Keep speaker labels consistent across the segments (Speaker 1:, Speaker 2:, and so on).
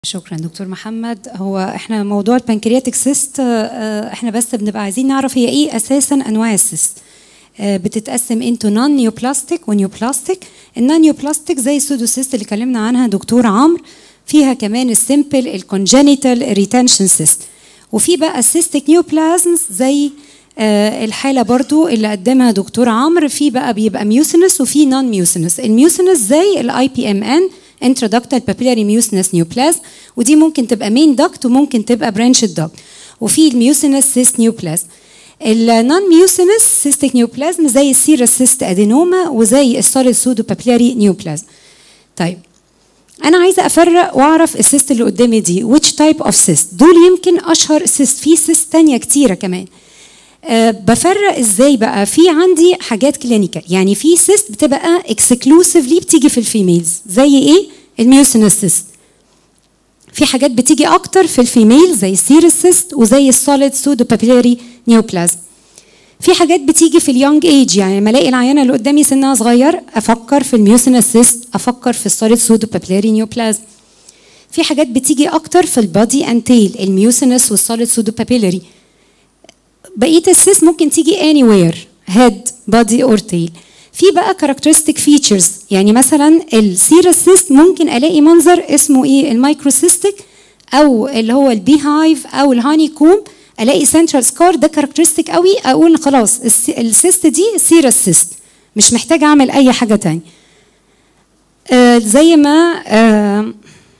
Speaker 1: شكرا دكتور محمد هو احنا موضوع البنكرياتيك سيست احنا بس بنبقى عايزين نعرف هي ايه اساسا انواع السيست آه، بتتقسم انتو نون نيوبلاستيك ونيوبلاستيك النون نيوبلاستيك زي السودوسيست اللي اتكلمنا عنها دكتور عمرو فيها كمان السيمبل الكونجينيتال ريتنشن سيست وفي بقى السيستيك نيوبلازمز زي آه، الحالة برضو اللي قدمها دكتور عمرو في بقى بيبقى ميوسينس وفي نون ميوسينس الميوسينس زي الاي بي ام ان intraductal papillary mucinous neoplasm ودي ممكن تبقى مين داكت وممكن تبقى برانش داكت وفي الميوسينس سيست نيوبلازم النون ميوسينس سيستيك نيوبلازم زي السيرس سيست ادينوما وزي السوليد سودو بابيلاري نيوبلازم طيب انا عايزه افرق واعرف السيست اللي قدامي دي which type of cyst دول يمكن اشهر سيست في سيست تانية كتيره كمان أه بفرق ازاي بقى في عندي حاجات كلينيكال يعني في سيست بتبقى اكسكلوسيفلي بتيجي في الفيميلز زي ايه الميوسينس سيست في حاجات بتيجي اكتر في الفيميل زي السيرس سيست وزي السوليد سودو بابيلاري نيوبلازم في حاجات بتيجي في اليونج ايج يعني لما الاقي العيانه اللي قدامي سنها صغير افكر في الميوسينس سيست افكر في السوليد سودو بابيلاري نيوبلازم في حاجات بتيجي اكتر في البادي اند تيل الميوسينس والسوليد سودو بابيلاري بقيه السيست ممكن تيجي anywhere head body or tail في بقى characteristic features يعني مثلا السيرس سيست ممكن الاقي منظر اسمه ايه المايكروسيستيك او اللي هو البي هايف او الهاني كوم الاقي سنترال سكار ده كاركترستيك قوي اقول خلاص السيست دي سيرس سيست مش محتاجه اعمل اي حاجه تاني آه زي ما آه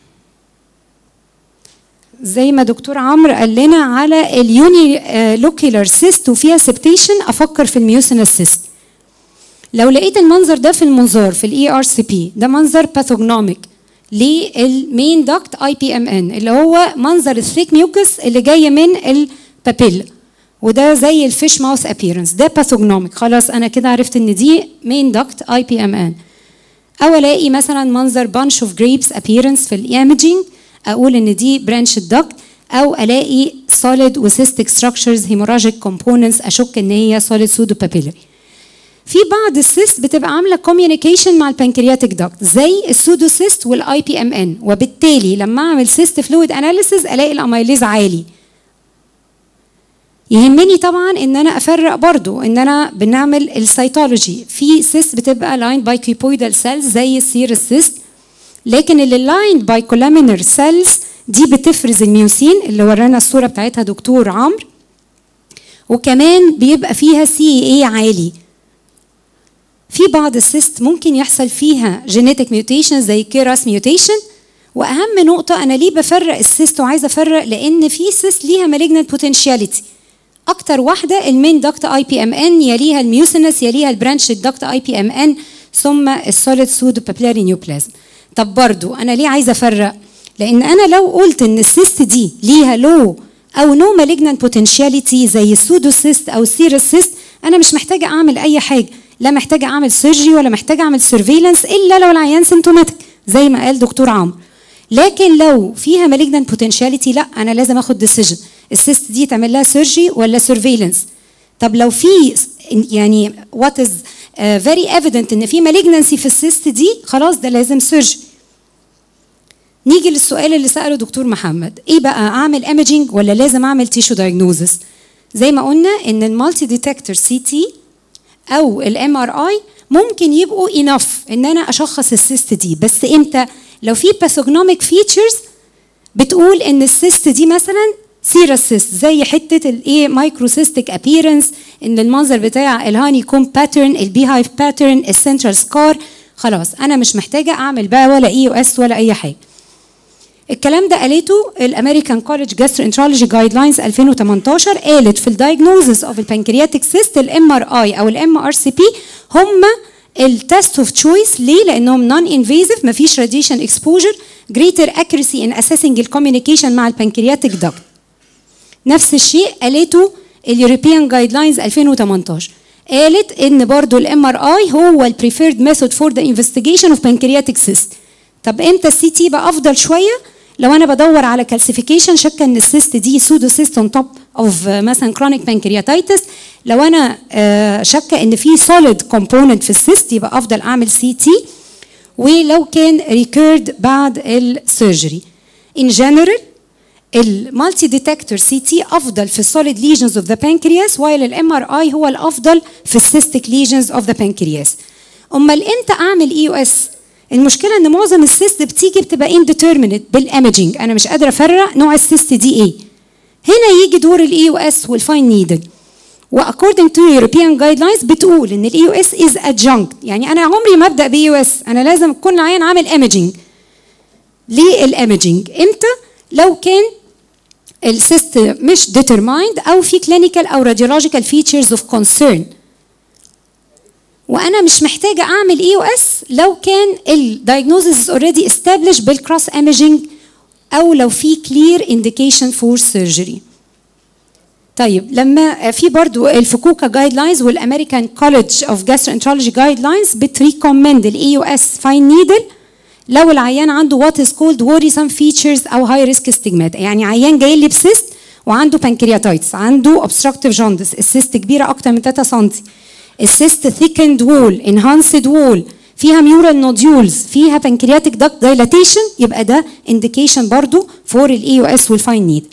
Speaker 1: زي ما دكتور عمرو قال لنا على اليوني لوكيلر سيست وفيها سبتيشن افكر في الميوسينس سيست لو لقيت المنظر ده في المنظار في الاي ار سي بي ده منظر باثوجنوميك للمين داكت اي بي ام ان اللي هو منظر الثيك ميوكس اللي جايه من البابيلا وده زي الفيش ماوس ابييرنس ده باثوجنوميك خلاص انا كده عرفت ان دي مين داكت اي بي ام ان او الاقي مثلا منظر بانش اوف جريبس ابييرنس في الايمجينج اقول ان دي برانش الدكت او الاقي solid وسيستيك structures hemorrhagic components اشك ان هي solid pseudo papillary في بعض السيست بتبقى عامله كوميونيكيشن مع البنكرياتيك دكت زي السودوسيست والاي بي ام ان وبالتالي لما اعمل سيست فلويد اناليسيز الاقي الاميليز عالي يهمني طبعا ان انا افرق برضو ان انا بنعمل السيتولوجي في سيست بتبقى لاين باي كيبويدال سيلز زي السيرس سيست لكن اللي لايند باي كولامينر سيلز دي بتفرز الميوسين اللي ورانا الصوره بتاعتها دكتور عمرو وكمان بيبقى فيها سي اي عالي في بعض السيست ممكن يحصل فيها جينيتك ميوتيشن زي كيراس ميوتيشن واهم نقطه انا ليه بفرق السيست وعايزه افرق لان في سيست ليها مالجنت بوتنشاليتي اكتر واحده المين دكت اي بي ام ان يليها الميوسينس يليها البرانش الدكت اي بي ام ان ثم السوليد سودو بابيلاري نيوبلازم طب برضو انا ليه عايزه افرق لان انا لو قلت ان السيست دي ليها لو او نو مالجنت بوتنشاليتي زي السودوسيست او السيرس سيست انا مش محتاجه اعمل اي حاجه لا محتاجه اعمل سيرجري ولا محتاجه اعمل سيرفيلانس الا لو العيان سيمتوماتيك زي ما قال دكتور عمرو لكن لو فيها مالجنت بوتنشاليتي لا انا لازم اخد ديسيجن السيست دي تعمل لها سيرجري ولا سيرفيلانس طب لو في يعني وات از فيري ايفيدنت ان في مالجنسي في السيست دي خلاص ده لازم سيرجري نيجي للسؤال اللي ساله دكتور محمد ايه بقى اعمل ايمجينج ولا لازم اعمل تيشو دايجنوزس زي ما قلنا ان المالتي ديتكتور سي تي او الام ار اي ممكن يبقوا انف ان انا اشخص السيست دي بس امتى لو في باثوجنوميك فيتشرز بتقول ان السيست دي مثلا سيرس سيست زي حته الايه مايكروسيستيك ابييرنس ان المنظر بتاع الهاني كوم باترن البي هايف باترن السنترال سكار خلاص انا مش محتاجه اعمل بقى ولا اي او اس ولا اي حاجه الكلام ده قالته الامريكان كولج جاسترو انترولوجي جايد لاينز 2018 قالت في الدايجنوزس اوف البنكرياتيك سيست الام ار اي او الام ار سي بي هم التست اوف تشويس ليه؟ لانهم نون انفيزيف مفيش راديشن اكسبوجر جريتر اكيرسي ان اسيسنج الكوميونيكيشن مع البنكرياتيك دكت نفس الشيء قالته اليوروبيان جايد لاينز 2018 قالت ان برضو الام ار اي هو البريفيرد ميثود فور ذا انفستيجيشن اوف بنكرياتيك سيست طب امتى السي تي بقى افضل شويه لو انا بدور على كالسيفيكيشن شاكه ان السيست دي سودو سيست اون توب اوف مثلا كرونيك بانكرياتايتس لو انا شاكه ان في سوليد كومبوننت في السيست يبقى افضل اعمل سي تي ولو كان ريكيرد بعد السيرجري in general المالتي ديتكتور سي تي افضل في السوليد ليجنز اوف ذا بانكرياس وايل الام ار اي هو الافضل في السيستيك ليجنز اوف ذا بانكرياس امال امتى اعمل اي او اس المشكله ان معظم السيست بتيجي بتبقى انديترمينت بالايمجنج انا مش قادره افرق نوع السيست دي ايه هنا يجي دور الاي او اس والفاين نيدل واكوردنج تو يوروبيان جايد لاينز بتقول ان الاي او اس از ادجنكت يعني انا عمري ما ابدا باي او اس انا لازم اكون العيان عامل ايمجنج ليه الايمجنج امتى لو كان السيست مش ديترمايند او في كلينيكال او راديولوجيكال فيتشرز اوف كونسيرن وانا مش محتاجه اعمل اي او اس لو كان الدايجنوزس اوريدي استابليش بالكروس ايمجنج او لو في كلير انديكيشن فور سيرجري طيب لما في برضو الفكوكا جايد لاينز والامريكان كولج اوف جاسترونترولوجي جايد لاينز بتريكومند الاي او اس فاين نيدل لو العيان عنده وات از كولد worrisome فيتشرز او هاي ريسك ستيجمات يعني عيان جاي لي بسيست وعنده بانكرياتايتس عنده obstructive jaundice السيست كبيره اكتر من 3 سم السيست thickened wall enhanced wall فيها ميورال نوديولز فيها بانكرياتيك داكت دايلاتيشن يبقى ده انديكيشن برضو فور الاي او اس والفاين نيد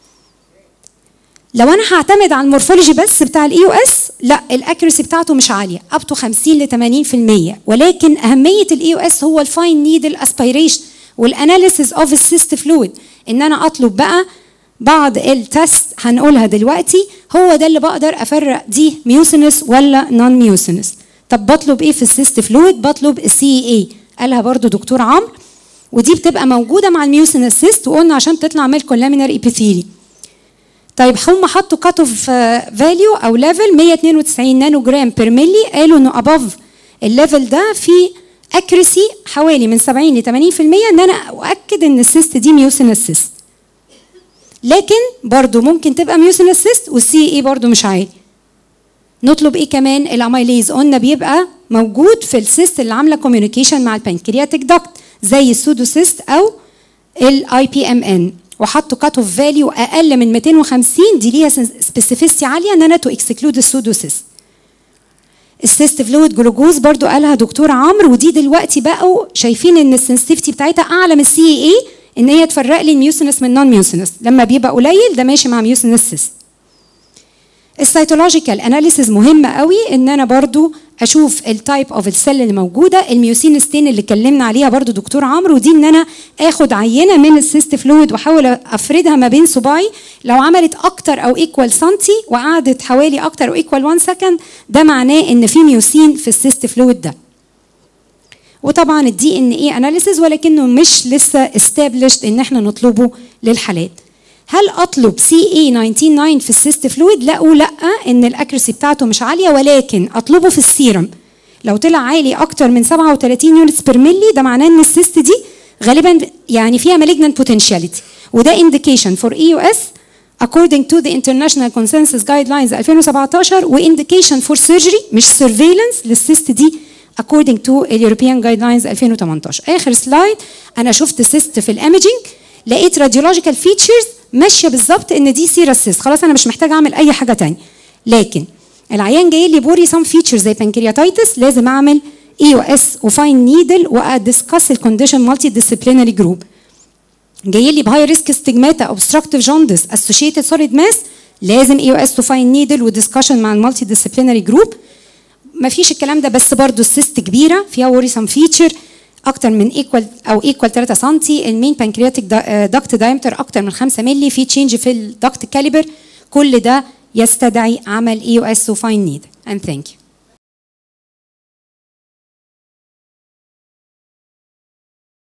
Speaker 1: لو انا هعتمد على المورفولوجي بس بتاع الاي او اس لا الاكيرسي بتاعته مش عاليه اب تو 50 ل 80% ولكن اهميه الاي او اس هو الفاين نيدل اسبيريشن والاناليسيس اوف السيست فلويد ان انا اطلب بقى بعض التست هنقولها دلوقتي هو ده اللي بقدر افرق دي ميوسينس ولا نون ميوسينس طب بطلب ايه في السيست فلويد بطلب السي اي قالها برضو دكتور عمرو ودي بتبقى موجوده مع الميوسينس سيست وقلنا عشان تطلع ميل كولامينر ايبيثيلي طيب هم حطوا كات اوف فاليو او ليفل 192 نانو جرام بير ملي قالوا انه اباف الليفل ده في اكريسي حوالي من 70 ل 80% ان انا اؤكد ان السيست دي ميوسينس سيست لكن برضو ممكن تبقى ميوسينس سيست والسي اي برضو مش عالي نطلب ايه كمان الاميليز قلنا بيبقى موجود في السيست اللي عامله كوميونيكيشن مع البنكرياتيك داكت زي السودوسيست او الاي بي ام ان وحطوا كات اوف فاليو اقل من 250 دي ليها سبيسيفيستي عاليه ان انا تو اكسكلود السودوسيست السيست فلويد جلوكوز برضو قالها دكتور عمرو ودي دلوقتي بقوا شايفين ان السنسيتيفيتي بتاعتها اعلى من السي اي ان هي تفرق لي الميوسينس من نون ميوسينس لما بيبقى قليل ده ماشي مع ميوسينس سيست السيتولوجيكال اناليسيز مهمه قوي ان انا برضو اشوف التايب اوف السيل اللي موجوده الميوسينستين اللي اتكلمنا عليها برضو دكتور عمرو ودي ان انا اخد عينه من السيست فلويد واحاول افردها ما بين صباعي لو عملت اكتر او ايكوال سنتي وقعدت حوالي اكتر او ايكوال 1 سكند ده معناه ان في ميوسين في السيست فلويد ده وطبعا الدي ان اي اناليسيز ولكنه مش لسه استابلشد ان احنا نطلبه للحالات هل اطلب سي اي 199 في السيست فلويد لا لا ان الاكريسي بتاعته مش عاليه ولكن اطلبه في السيرم لو طلع عالي اكتر من 37 يونتس بير ملي ده معناه ان السيست دي غالبا يعني فيها malignant potentiality وده indication for EUS according to the international consensus guidelines 2017 و indication for surgery مش surveillance للسيست دي according to اليوروبيان guidelines 2018 اخر سلايد انا شفت سيست في الايمجينج لقيت راديولوجيكال فيتشرز ماشيه بالظبط ان دي سيرس سيست خلاص انا مش محتاج اعمل اي حاجه تانية لكن العيان جاي لي بوري سام فيتشرز زي بانكرياتايتس لازم اعمل اي او اس وفاين نيدل وادسكس الكونديشن مالتي ديسيبلينري جروب جاي لي بهاي ريسك ستيجماتا اوبستراكتيف جوندس اسوشيتد سوليد ماس لازم اي او اس وفاين نيدل ودسكشن مع المالتي ديسيبلينري جروب ما فيش الكلام ده بس برضو السيست كبيره فيها وريسم فيتشر اكتر من ايكوال او ايكوال 3 سم المين بانكرياتيك داكت دايمتر اكتر من 5 مللي في تشينج في الداكت كاليبر كل ده يستدعي عمل اي او اس وفاين نيد and thank you